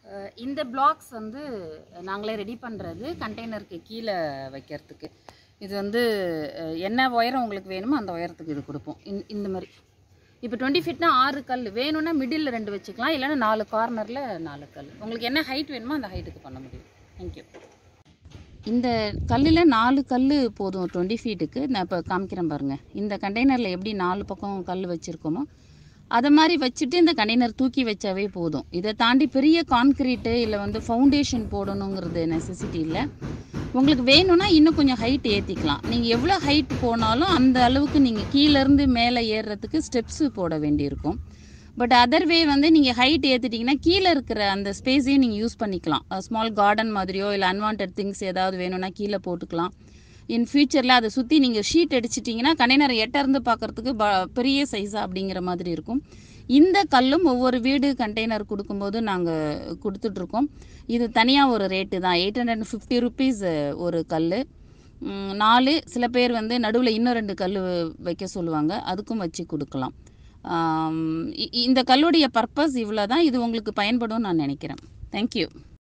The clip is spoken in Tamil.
அஹ் இந்த பிளாக்ஸ் வந்து நாங்களே ரெடி பண்ணுறது கண்டெய்னருக்கு கீழே வைக்கிறதுக்கு இது வந்து அஹ், என்ன உயரம் உங்களுக்கு வேணுமோ அந்த உயரத்துக்கு இது கொடுப்போம் இந்த இந்த மாதிரி இப்போ டுவெண்ட்டி ஃபீட்னா ஆறு கல் வேணும்னா மிடில் ரெண்டு வச்சுக்கலாம் இல்லைன்னா நாலு கார்னரில் நாலு கல் உங்களுக்கு என்ன ஹைட் வேணுமோ அந்த ஹைட்டுக்கு பண்ண முடியும் தேங்க்யூ இந்த கல்லில் நாலு கல் போதும் டுவெண்ட்டி ஃபீட்டுக்கு நான் இப்போ காமிக்கிறேன் பாருங்கள் இந்த கண்டெய்னரில் எப்படி நாலு பக்கம் கல் வச்சுருக்கோமோ அதை மாதிரி வச்சுட்டு இந்த கண்டெய்னர் தூக்கி வச்சாவே போதும் இதை தாண்டி பெரிய கான்க்ரீட்டு இல்லை வந்து ஃபவுண்டேஷன் போடணுங்கிறது நெசசிட்டி இல்லை உங்களுக்கு வேணும்னா இன்னும் கொஞ்சம் ஹைட் ஏற்றிக்கலாம் நீங்கள் எவ்வளோ ஹைட் போனாலும் அந்த அளவுக்கு நீங்கள் கீழேருந்து மேலே ஏறுறதுக்கு ஸ்டெப்ஸு போட வேண்டியிருக்கும் பட் அதர் வே வந்து நீங்கள் ஹைட் ஏற்றிட்டிங்கன்னா கீழே இருக்கிற அந்த ஸ்பேஸையும் நீங்கள் யூஸ் பண்ணிக்கலாம் ஸ்மால் கார்டன் மாதிரியோ இல்லை அன்வான்ட் திங்ஸ் ஏதாவது வேணும்னா கீழே போட்டுக்கலாம் இன் ஃபியூச்சரில் அதை சுற்றி நீங்கள் ஷீட் அடிச்சிட்டிங்கன்னா கண்டெய்னர் எட்டர்ந்து பார்க்குறதுக்கு ப பெரிய சைஸாக அப்படிங்கிற மாதிரி இருக்கும் இந்த கல்லும் ஒவ்வொரு வீடு கண்டெய்னர் கொடுக்கும்போது நாங்கள் கொடுத்துட்ருக்கோம் இது தனியாக ஒரு ரேட்டு தான் eight hundred and fifty rupees ஒரு கல் நாலு சில பேர் வந்து நடுவில் இன்னும் ரெண்டு கல் வைக்க சொல்லுவாங்க அதுக்கும் வச்சு கொடுக்கலாம் ஆம், இ- இந்த கல்லுடைய பர்பஸ் இவ்வளோ தான் இது உங்களுக்கு பயன்படும் நான் நினைக்கிறேன் தேங்க்யூ